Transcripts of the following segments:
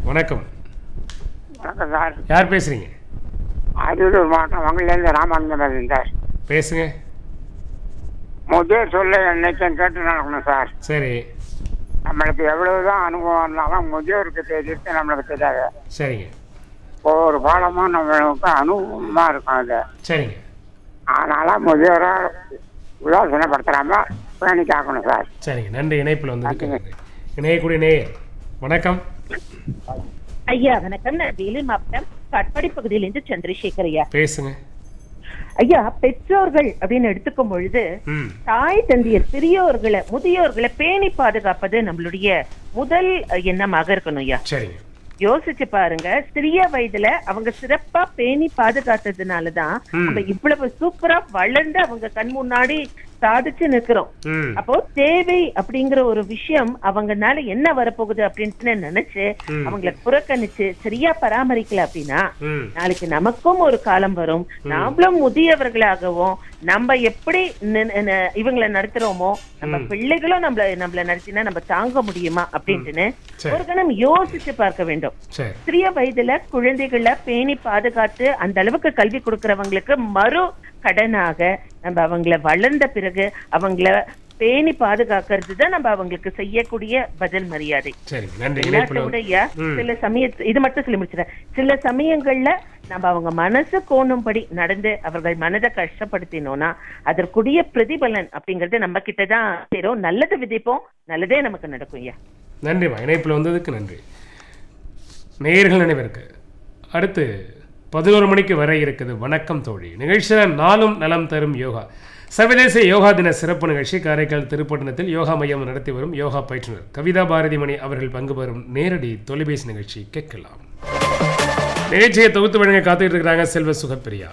வணக்கம் வணக்கம் சார் யார் பேசுறீங்க அரியலூர் மாவட்டம் வங்கலேருந்து ராமானுஜம் பேசுறேன் சார் பேசுங்க முதியோர் சொல்ல என்னைக்கும் கேட்டு நடக்கணும் சார் சரி நம்மளுக்கு எவ்வளவுதான் அனுபவம் இருந்தாலும் முதியோருக்கு தெரிவித்து நம்மளுக்கு தெரியாது சரிங்க ஒவ்வொரு பாடமும் நம்மளுக்கு அனுபவமா இருக்கும் அது சரிங்க அதனால முதியோரை உதாசீனப்படுத்தாம பேணி காக்கணும் சார் சரிங்க நன்றி இணைப்பில் வந்ததுக்கு நன்றி இணையக்கூடிய நேயர் வணக்கம் ஐயா வணக்கம் நான் வேலூர் மாவட்டம் கட்பாடி பகுதியிலிருந்து சந்திரசேகர் ஐயா பேசுங்க ஐயா பெற்றோர்கள் அப்படின்னு எடுத்துக்கும் பொழுது ம் தாய் தந்தையர் பெரியோர்களை முதியோர்களை பேணி பாதுகாப்பது நம்மளுடைய முதல் எண்ணமாக இருக்கணும் ஐயா சரிங்க யோசிச்சு பாருங்க சிறிய வயதுல அவங்க சிறப்பா பேணி பாதுகாத்ததுனாலதான் ம். நம்ம இவ்வளவு சூப்பரா வளர்ந்து அவங்க கண் முன்னாடி சாதிச்சு நிக்கிறோம் ம் அப்போ தேவை அப்படிங்கிற ஒரு விஷயம் அவங்கனால என்ன வரப்போகுது அப்படின்னு நினைச்சு ம். அவங்களை புறக்கணிச்சு சரியா பராமரிக்கல அப்படின்னா ம் நாளைக்கு நமக்கும் ஒரு காலம் வரும் நாமளும் முதியவர்களாகவும் நம்ம எப்படி நி- நி- இவங்களை நடத்துறோமோ நம்ம ம். பிள்ளைகளும் நம்மள நம்மள நடத்தினா நம்ம தாங்க முடியுமா அப்படின்ட்டுன்னு சரி. ஒரு கணம் யோசிச்சு பார்க்க வேண்டும் சரி சிறிய வயதுல குழந்தைகளை பேணி பாதுகாத்து அந்த அளவுக்கு கல்வி கொடுக்கறவங்களுக்கு மறு கடனாக நம்ம அவங்கள வளர்ந்த பிறகு அவங்கள பேணி பாதுகாக்கிறது தான் நம்ம அவங்களுக்கு செய்யக்கூடிய பதில் மரியாதை சரிங்க நன்றி இணைப்பில் எல்லாத்தோட வந்து ஐயா, ம். சில சமய இது மட்டும் சொல்லி முடிச்சிடறேன் சில சமயங்கள்ல நம்ம அவங்க மனசு கோணும்படி நடந்து அவர்கள் மனதை கஷ்டப்படுத்தினோம்னா அதற்குரிய பிரதிபலன் அப்படிங்கறது நம்ம கிட்ட தான் சேரும் நல்லது விதைப்போம் நல்லதே நமக்கு நடக்கும் ஐயா நன்றிம்மா இணைப்பில் வந்ததுக்கு நன்றி நேயர்கள் நினைவிற்கு அடுத்து பதினோரு மணிக்கு வர இருக்குது வணக்கம் தோழி நிகழ்ச்சியில் நாளும் நலம் தரும் யோகா சர்வதேச யோகா தின சிறப்பு நிகழ்ச்சி காரைக்கால் திருப்பட்டணத்தில் யோகா மையம் நடத்தி வரும் யோகா பயிற்றுனர் கவிதா பாரதிமணி அவர்கள் பங்கு பெறும் நேரடி தொலைபேசி நிகழ்ச்சி கேட்கலாம் நிகழ்ச்சியை தொகுத்து வழங்க காத்துக்கிட்டு இருக்கிறாங்க செல்வ சுகப்பிரியா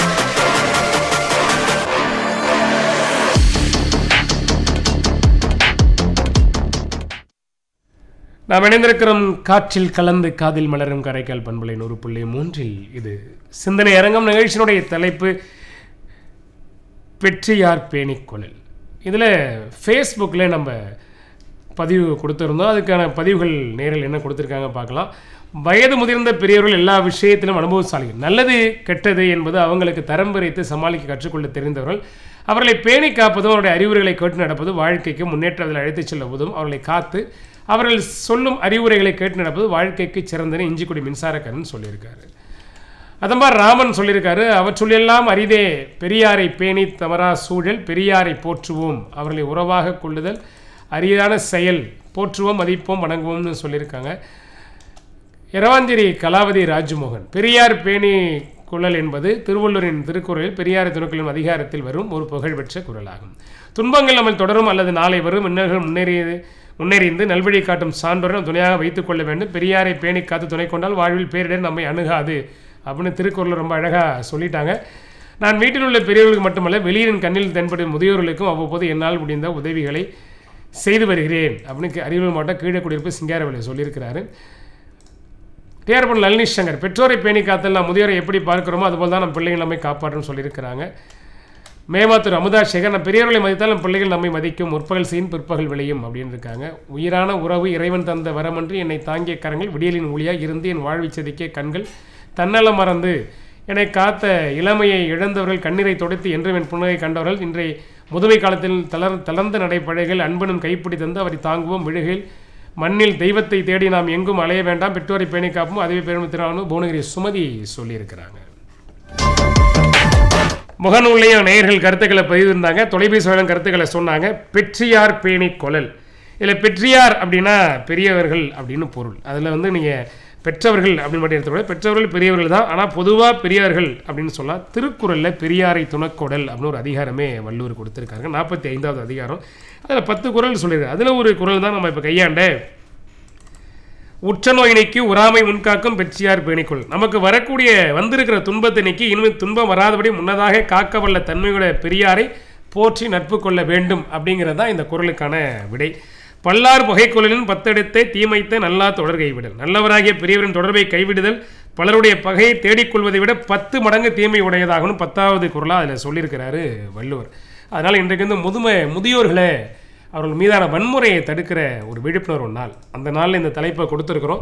நாம் இணைந்திருக்கிறோம் காற்றில் கலந்து காதில் மலரும் கரைக்கால் பண்பலை நூறு புள்ளி மூன்றில் இது சிந்தனை அரங்கம் நிகழ்ச்சியினுடைய தலைப்பு வெற்றியார் பேணிக்கொள்ளல் இதில் ஃபேஸ்புக்கில் நம்ம பதிவு கொடுத்துருந்தோம் அதுக்கான பதிவுகள் நேரில் என்ன கொடுத்துருக்காங்க பார்க்கலாம் வயது முதிர்ந்த பெரியவர்கள் எல்லா விஷயத்திலும் அனுபவசாலிகள் நல்லது கெட்டது என்பது அவங்களுக்கு தரம் பிரித்து சமாளிக்க கற்றுக்கொள்ள தெரிந்தவர்கள் அவர்களை பேணி காப்பதும் அவருடைய அறிவுரைகளை கேட்டு நடப்பது வாழ்க்கைக்கு முன்னேற்றத்தில் அழைத்துச் செல்ல உதவும் அவர்களை காத்து அவர்கள் சொல்லும் அறிவுரைகளை கேட்டு நடப்பது வாழ்க்கைக்கு சிறந்தன இஞ்சிக்குடி மின்சாரக்கரன் சொல்லியிருக்காரு அதன் மாதிரி ராமன் சொல்லியிருக்காரு அவற்றுள்ளெல்லாம் அரிதே பெரியாரை பேணி தவறா சூழல் பெரியாரை போற்றுவோம் அவர்களை உறவாக கொள்ளுதல் அரிதான செயல் போற்றுவோம் மதிப்போம் வணங்குவோம்னு சொல்லியிருக்காங்க இரவாஞ்சேரி கலாவதி ராஜ்மோகன் பெரியார் பேணி குழல் என்பது திருவள்ளுவரின் திருக்குறளில் பெரியார் துணுக்களின் அதிகாரத்தில் வரும் ஒரு புகழ்பெற்ற குரலாகும் துன்பங்கள் நம்மை தொடரும் அல்லது நாளை வரும் இன்னல்கள் முன்னேறியது முன்னேறிந்து நல்வழி காட்டும் சான்றோரை துணையாக வைத்துக் கொள்ள வேண்டும் பெரியாரை பேணி காத்து துணை கொண்டால் வாழ்வில் பேரிடர் நம்மை அணுகாது அப்படின்னு திருக்குறள் ரொம்ப அழகாக சொல்லிட்டாங்க நான் வீட்டில் உள்ள பெரியவர்களுக்கு மட்டுமல்ல வெளியின் கண்ணில் தென்படும் முதியோர்களுக்கும் அவ்வப்போது என்னால் முடிந்த உதவிகளை செய்து வருகிறேன் அப்படின்னு அரியலூர் மாவட்டம் கீழக்குடியிருப்பு சிங்காரவேலை சொல்லியிருக்கிறாரு டிஆர்பன் நளினி சங்கர் பெற்றோரை பேணி காத்தல் நாம் முதியோரை எப்படி பார்க்கிறோமோ அதுபோல் தான் நம் பிள்ளைகள் நம்மை காப்பாற்றும் சொல்லியிருக்கிறாங்க மேமாத்தூர் அமுதா சேகர் நம் பெரியவர்களை மதித்தால் நம் பிள்ளைகள் நம்மை மதிக்கும் முற்பகல் செய்யும் பிற்பகல் விளையும் அப்படின்னு இருக்காங்க உயிரான உறவு இறைவன் தந்த வரமன்றி என்னை தாங்கிய கரங்கள் விடியலின் ஒளியாக இருந்து என் வாழ்வை செதுக்கிய கண்கள் தன்னலம் மறந்து என்னை காத்த இளமையை இழந்தவர்கள் கண்ணீரை தொடுத்து என்றும் என் புன்னகை கண்டவர்கள் இன்றைய முதுமை காலத்தில் தளர் தளர்ந்த நடைப்படைகள் அன்பனும் கைப்பிடி தந்து அவரை தாங்குவோம் விழுகையில் மண்ணில் தெய்வத்தை தேடி நாம் எங்கும் அலைய வேண்டாம் பெற்றோரை பேணி காப்போம் அதுவே பெருமை திராணும் புவனகிரி சுமதி சொல்லியிருக்கிறாங்க முகநூல்லையும் நேயர்கள் கருத்துக்களை பதிவிருந்தாங்க தொலைபேசி வழியாக கருத்துக்களை சொன்னாங்க பெற்றியார் பேணி கொழல் இதில் பெற்றியார் அப்படின்னா பெரியவர்கள் அப்படின்னு பொருள் அதில் வந்து நீங்கள் பெற்றவர்கள் அப்படின்னு மட்டும் எடுத்துக்கூட பெற்றவர்கள் பெரியவர்கள் தான் ஆனால் பொதுவாக பெரியவர்கள் அப்படின்னு சொல்லலாம் திருக்குறளில் பெரியாரை துணக்கொடல் அப்படின்னு ஒரு அதிகாரமே வள்ளுவர் கொடுத்துருக்காங்க நாற்பத்தி ஐந்தாவது அதிகாரம் அதில் பத்து குறள் சொல்லியிருக்காரு அதில் ஒரு குறள் தான் நம்ம இப்போ கையாண்ட உற்ற நோய் நீக்கி உறாமை முன்காக்கும் பெற்றியார் பேணிக்கொள் நமக்கு வரக்கூடிய வந்திருக்கிற துன்பத்தை நீக்கி இனிமேல் துன்பம் வராதபடி முன்னதாக காக்க வல்ல தன்மையோட பெரியாரை போற்றி நட்பு கொள்ள வேண்டும் அப்படிங்கிறது தான் இந்த குறளுக்கான விடை பல்லார் புகைக்கொள்ளலின் பத்தெடுத்தே தீமைத்த நல்லா தொடர் கைவிடல் நல்லவராகிய பெரியவரின் தொடர்பை கைவிடுதல் பலருடைய பகையை தேடிக்கொள்வதை விட பத்து மடங்கு தீமை உடையதாகணும் பத்தாவது குரலாக அதில் சொல்லியிருக்கிறாரு வள்ளுவர் அதனால் இன்றைக்கு வந்து முதுமை முதியோர்களை அவர்கள் மீதான வன்முறையை தடுக்கிற ஒரு விழிப்புணர்வு நாள் அந்த நாளில் இந்த தலைப்பை கொடுத்துருக்குறோம்